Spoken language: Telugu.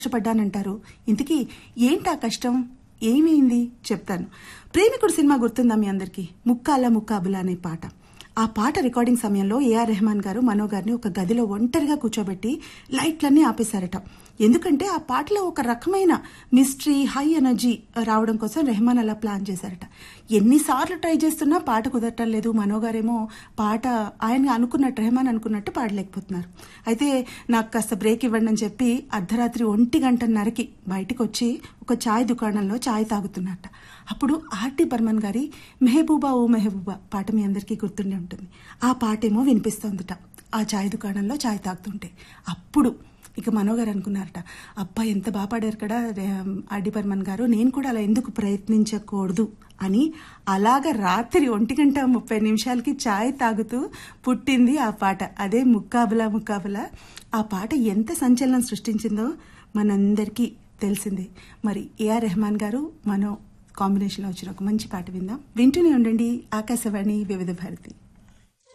కష్టపడ్డానంటారు ఇంతకీ ఏంటి ఆ కష్టం ఏమైంది చెప్తాను ప్రేమికుడు సినిమా గుర్తుందా మీ అందరికీ ముక్కాల ముక్కాబుల అనే పాట ఆ పాట రికార్డింగ్ సమయంలో ఏఆర్ రెహమాన్ గారు మనో గారిని ఒక గదిలో ఒంటరిగా కూర్చోబెట్టి లైట్లన్నీ ఆపేశారట ఎందుకంటే ఆ పాటలో ఒక రకమైన మిస్టరీ హై ఎనర్జీ రావడం కోసం రెహమాన్ అలా ప్లాన్ చేశారట ఎన్నిసార్లు ట్రై చేస్తున్నా పాట కుదరటం లేదు మనో గారేమో పాట ఆయన అనుకున్నట్టు రెహమాన్ అనుకున్నట్టు పాడలేకపోతున్నారు అయితే నాకు కాస్త బ్రేక్ ఇవ్వండి అని చెప్పి అర్ధరాత్రి ఒంటి గంటన్నరకి బయటికి వచ్చి ఒక చాయ్ దుకాణంలో చాయ్ తాగుతున్నట్ట అప్పుడు ఆర్టి బర్మన్ గారి మెహబూబా ఓ మెహబూబా పాట మీ అందరికీ గుర్తుండే ఉంటుంది ఆ పాటేమో వినిపిస్తోందట ఆ చాయ్ దుకాణంలో చాయ్ తాగుతుంటే అప్పుడు ఇక మనోగారు అనుకున్నారట అబ్బా ఎంత బాగా పాడారు కదా ఆర్డి బర్మన్ గారు నేను కూడా అలా ఎందుకు ప్రయత్నించకూడదు అని అలాగ రాత్రి ఒంటి గంట ముప్పై నిమిషాలకి చాయ్ తాగుతూ పుట్టింది ఆ పాట అదే ముక్కాబులా ముక్కాబులా ఆ పాట ఎంత సంచలనం సృష్టించిందో మనందరికీ తెలిసిందే మరి ఏఆర్ రెహమాన్ గారు మనో కాంబినేషన్లో వచ్చిన ఒక మంచి పాట విందాం వింటూనే ఉండండి ఆకాశవాణి వివిధ భారతి